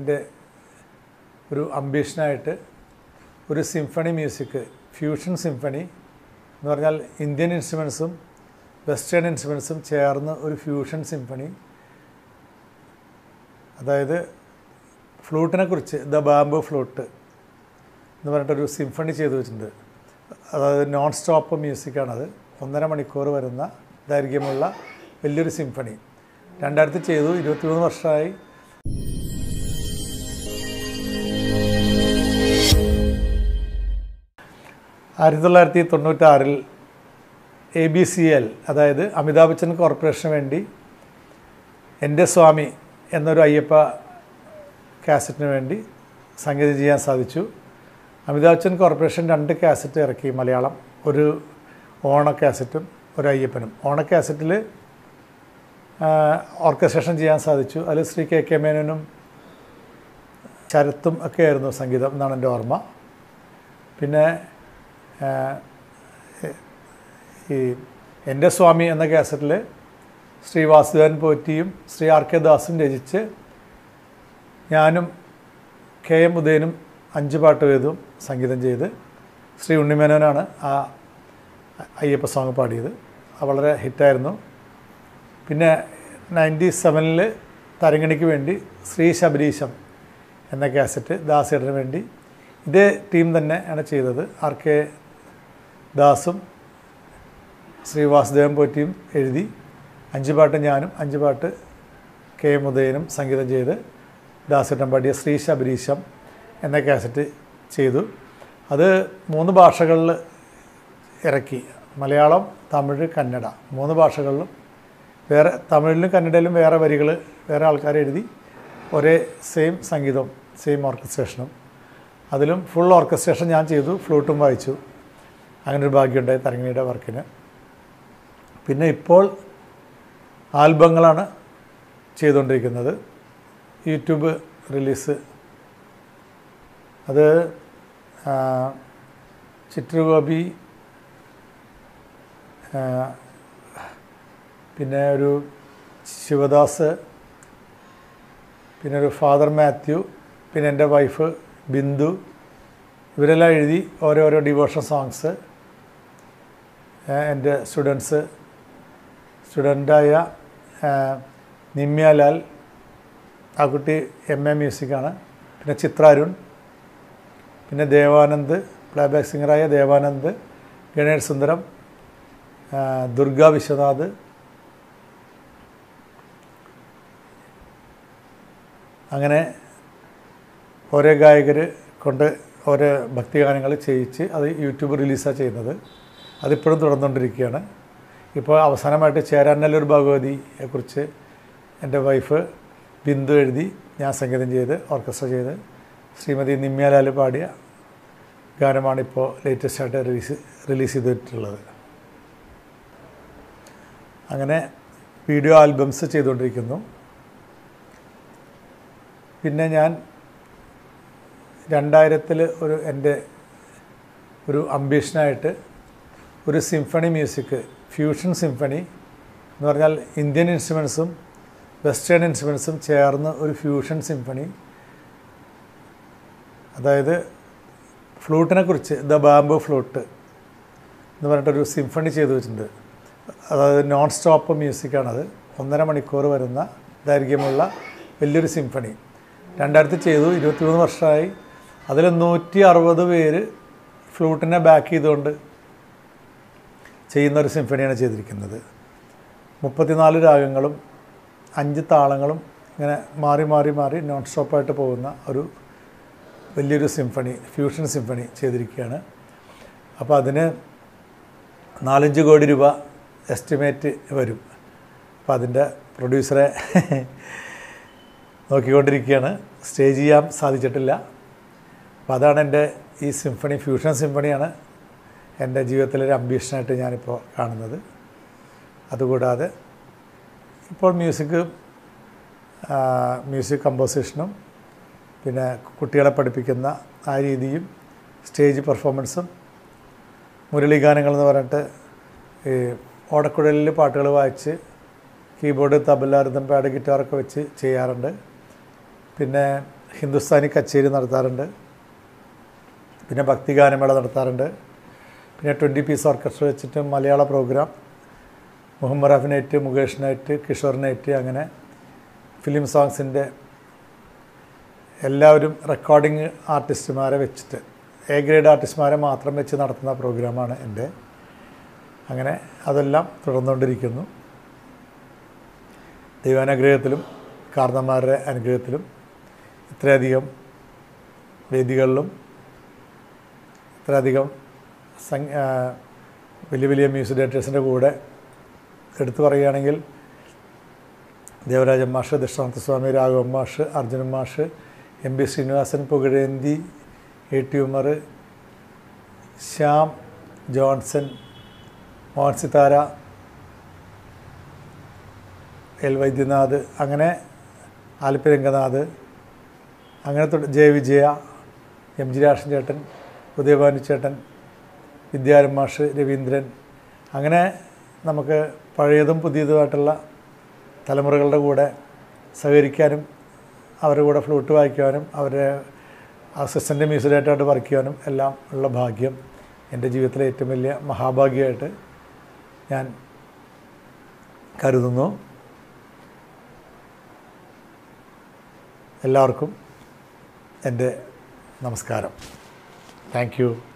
എൻ്റെ ഒരു അംബീഷനായിട്ട് ഒരു സിംഫണി മ്യൂസിക് ഫ്യൂഷൻ സിംഫണി എന്ന് പറഞ്ഞാൽ ഇന്ത്യൻ ഇൻസ്ട്രുമെൻസും വെസ്റ്റേൺ ഇൻസ്ട്രുമെൻസും ചേർന്ന് ഒരു ഫ്യൂഷൻ സിംഫണി അതായത് ഫ്ലൂട്ടിനെ കുറിച്ച് ദ ബാംബു ഫ്ലൂട്ട് എന്ന് പറഞ്ഞിട്ടൊരു സിംഫണി ചെയ്തു വെച്ചിട്ടുണ്ട് അതായത് നോൺ സ്റ്റോപ്പ് മ്യൂസിക്കാണത് ഒന്നര മണിക്കൂർ വരുന്ന ദൈർഘ്യമുള്ള വലിയൊരു സിംഫണി രണ്ടായിരത്തി ചെയ്തു ഇരുപത്തിമൂന്ന് വർഷമായി ആയിരത്തി തൊള്ളായിരത്തി തൊണ്ണൂറ്റാറിൽ എ ബി സി എൽ അതായത് അമിതാഭ് ബച്ചൻ കോർപ്പറേഷന് വേണ്ടി എൻ്റെ സ്വാമി എന്നൊരു അയ്യപ്പ കാസറ്റിന് വേണ്ടി സംഗീതം ചെയ്യാൻ സാധിച്ചു അമിതാഭ് ബച്ചൻ കോർപ്പറേഷൻ രണ്ട് കാസറ്റ് ഇറക്കി മലയാളം ഒരു ഓണ കാസറ്റും ഒരു അയ്യപ്പനും ഓണ കാസറ്റിൽ ഓർക്കസ്ട്രേഷൻ ചെയ്യാൻ സാധിച്ചു അതിൽ ശ്രീ കെ കെ മേനോനും ശരത്തും ഒക്കെ ആയിരുന്നു സംഗീതം എന്നാണ് എൻ്റെ ഓർമ്മ പിന്നെ ആ, ഈ എൻ്റെ സ്വാമി എന്ന കാസറ്റിൽ ശ്രീ വാസുദേവൻ പോറ്റിയും ശ്രീ ആർ കെ ദാസും രചിച്ച് ഞാനും കെ എം ഉദയനും അഞ്ച് പാട്ട് വീതവും സംഗീതം ചെയ്ത് ശ്രീ ഉണ്ണിമേനോനാണ് ആ അയ്യപ്പ സോങ് പാടിയത് അത് വളരെ ഹിറ്റായിരുന്നു പിന്നെ നയൻറ്റി സെവനിൽ തരങ്ങണിക്ക് വേണ്ടി ശ്രീ ശബരീശം എന്ന കാസറ്റ് ദാസേട്ടന് വേണ്ടി ഇതേ ടീം തന്നെ ആണ് ചെയ്തത് ആർ കെ ദാസും ശ്രീ വാസുദേവൻ പോറ്റിയും എഴുതി അഞ്ച് പാട്ട് ഞാനും അഞ്ച് പാട്ട് കെ എം ഉദയനും സംഗീതം ചെയ്ത് ദാസേട്ടൻ പാടിയ ശ്രീ ശബരീശം എന്ന കാസറ്റ് ചെയ്തു അത് മൂന്ന് ഭാഷകളിൽ ഇറക്കി മലയാളം തമിഴ് കന്നഡ മൂന്ന് ഭാഷകളിലും വേറെ തമിഴിലും കന്നഡയിലും വേറെ വരികൾ വേറെ ആൾക്കാർ എഴുതി ഒരേ സെയിം സംഗീതം സെയിം ഓർക്കസ്ട്രേഷനും അതിലും ഫുൾ ഓർക്കസ്ട്രേഷൻ ഞാൻ ചെയ്തു ഫ്ലൂട്ടും വായിച്ചു അങ്ങനെ ഒരു ഭാഗ്യമുണ്ടായി തരങ്ങിയുടെ വർക്കിന് പിന്നെ ഇപ്പോൾ ആൽബങ്ങളാണ് ചെയ്തുകൊണ്ടിരിക്കുന്നത് യൂട്യൂബ് റിലീസ് അത് ആ, ചിത്രഗോപി ആ, പിന്നെ ഒരു ശിവദാസ് പിന്നെ ഒരു ഫാദർ മാത്യു പിന്നെ എൻ്റെ വൈഫ് ബിന്ദു ഇവരെല്ലാം എഴുതി ഓരോരോ ഡിവോഷൻ സോങ്സ് എൻ്റെ സ്റ്റുഡൻസ് സ്റ്റുഡൻ്റായ നിമ്യാലാൽ ആ കുട്ടി എം എ മ്യൂസിക്കാണ് പിന്നെ ചിത്ര അരുൺ പിന്നെ ദേവാനന്ദ് പ്ലേബാക്ക് സിംഗറായ ദേവാനന്ദ് ഗണേഷ് സുന്ദരം ആ, ദുർഗ വിശ്വനാഥ് അങ്ങനെ ഓരോ ഗായകർ കൊണ്ട് ഓരോ ഭക്തിഗാനങ്ങൾ ചെയ്യിച്ച് അത് യൂട്യൂബ് റിലീസാണ് ചെയ്യുന്നത് അതിപ്പോഴും തുടർന്നുകൊണ്ടിരിക്കുകയാണ് ഇപ്പോൾ അവസാനമായിട്ട് ചേരാനല്ലൂർ ഭഗവതിയെക്കുറിച്ച് എൻ്റെ വൈഫ് ബിന്ദു എഴുതി ഞാൻ സംഗീതം ചെയ്ത് ഓർക്കസ്ട്ര ചെയ്ത് ശ്രീമതി നിമ്യാലാൽ പാടിയ ഗാനമാണ് ഇപ്പോൾ ലേറ്റസ്റ്റ് ആയിട്ട് റിലീസ് റിലീസ് ചെയ്തിട്ടുള്ളത് അങ്ങനെ വീഡിയോ ആൽബംസ് ചെയ്തുകൊണ്ടിരിക്കുന്നു പിന്നെ ഞാൻ രണ്ടായിരത്തിൽ ഒരു എൻ്റെ ഒരു അംബീഷനായിട്ട് ഒരു സിംഫണി മ്യൂസിക് ഫ്യൂഷൻ സിംഫണി എന്ന് പറഞ്ഞാൽ ഇന്ത്യൻ ഇൻസ്ട്രുമെൻസും വെസ്റ്റേൺ ഇൻസ്ട്രുമെൻസും ചേർന്ന് ഒരു ഫ്യൂഷൻ സിംഫണി അതായത് ഫ്ലൂട്ടിനെ കുറിച്ച് ദ ബാംബു ഫ്ലൂട്ട് എന്ന് പറഞ്ഞിട്ടൊരു സിംഫണി ചെയ്തു വെച്ചിട്ടുണ്ട് അതായത് നോൺ സ്റ്റോപ്പ് മ്യൂസിക്കാണത് ഒന്നര മണിക്കൂർ വരുന്ന ദൈർഘ്യമുള്ള വലിയൊരു സിംഫണി രണ്ടായിരത്തി ചെയ്തു ഇരുപത്തിമൂന്ന് വർഷമായി അതിൽ നൂറ്റി അറുപത് പേര് ഫ്ലൂട്ടിനെ ബാക്ക് ചെയ്തുകൊണ്ട് ചെയ്യുന്ന ഒരു സിംഫണിയാണ് ചെയ്തിരിക്കുന്നത് മുപ്പത്തിനാല് രാഗങ്ങളും അഞ്ച് താളങ്ങളും ഇങ്ങനെ മാറി മാറി മാറി നോൺ സ്റ്റോപ്പായിട്ട് പോകുന്ന ഒരു വലിയൊരു സിംഫണി ഫ്യൂഷൻ സിംഫണി ചെയ്തിരിക്കുകയാണ് അപ്പോൾ അതിന് നാലഞ്ച് കോടി രൂപ എസ്റ്റിമേറ്റ് വരും അപ്പോൾ അതിൻ്റെ പ്രൊഡ്യൂസറെ നോക്കിക്കൊണ്ടിരിക്കുകയാണ് സ്റ്റേജ് ചെയ്യാൻ സാധിച്ചിട്ടില്ല അപ്പോൾ അതാണ് എൻ്റെ ഈ സിംഫണി ഫ്യൂഷൻ സിംഫണിയാണ് എൻ്റെ ജീവിതത്തിലൊരു അംബീഷനായിട്ട് ഞാനിപ്പോൾ കാണുന്നത് അതുകൂടാതെ ഇപ്പോൾ മ്യൂസിക് മ്യൂസിക് കമ്പോസിഷനും പിന്നെ കുട്ടികളെ പഠിപ്പിക്കുന്ന ആ രീതിയും സ്റ്റേജ് പെർഫോമൻസും മുരളീഗാനങ്ങൾ എന്ന് പറഞ്ഞിട്ട് ഈ ഓടക്കുഴലിൽ പാട്ടുകൾ വായിച്ച് കീബോർഡ് തബല റിതം പാഡ് ഗിറ്റാറൊക്കെ വെച്ച് ചെയ്യാറുണ്ട് പിന്നെ ഹിന്ദുസ്ഥാനി കച്ചേരി നടത്താറുണ്ട് പിന്നെ ഭക്തിഗാനമേള നടത്താറുണ്ട് പിന്നെ ട്വൻറ്റി പീസ് ഓർക്കസ്ട്ര വെച്ചിട്ട് മലയാള program Mohammed Rafi night Mukesh night Kishore night അങ്ങനെ ഫിലിം സോങ്സിൻ്റെ എല്ലാവരും റെക്കോർഡിങ് ആർട്ടിസ്റ്റുമാരെ വെച്ചിട്ട് എ ഗ്രേഡ് ആർട്ടിസ്റ്റുമാരെ മാത്രം വെച്ച് നടത്തുന്ന പ്രോഗ്രാമാണ് എൻ്റെ അങ്ങനെ അതെല്ലാം തുടർന്നുകൊണ്ടിരിക്കുന്നു ദൈവാനുഗ്രഹത്തിലും കാരണന്മാരുടെ അനുഗ്രഹത്തിലും ഇത്രയധികം വേദികളിലും ഇത്രയധികം സംഗ ആ, വലിയ വലിയ മ്യൂസിക് ഡയറക്ടേഴ്സിൻ്റെ കൂടെ എടുത്തു പറയുകയാണെങ്കിൽ ദേവരാജൻ മാഷ് ദക്ഷിണാർത്ഥ സ്വാമി രാഘവൻ മാഷ് അർജുനൻ മാഷ് M P Sreenivasan Pukazhenthi A T Umar Shyam Johnson Mohan Sithara L Vaidyanath അങ്ങനെ ആലപ്പി രംഗനാഥ് അങ്ങനെ തൊട്ട് ജയ വിജയ എം ജി രാഷൻ ചേട്ടൻ ഉദയഭാനു ചേട്ടൻ വിദ്യാരൻ മാഷ് രവീന്ദ്രൻ അങ്ങനെ നമുക്ക് പഴയതും പുതിയതുമായിട്ടുള്ള തലമുറകളുടെ കൂടെ സഹകരിക്കാനും അവരുടെ കൂടെ ഫ്ലൂട്ട് വായിക്കുവാനും അവരുടെ അസിസ്റ്റൻ്റ് മ്യൂസിക്കായിട്ട് വർക്ക് ചെയ്യാനും എല്ലാം ഉള്ള ഭാഗ്യം എൻ്റെ ജീവിതത്തിലെ ഏറ്റവും വലിയ മഹാഭാഗ്യമായിട്ട് ഞാൻ കരുതുന്നു എല്ലാവർക്കും എൻ്റെ നമസ്കാരം താങ്ക് യു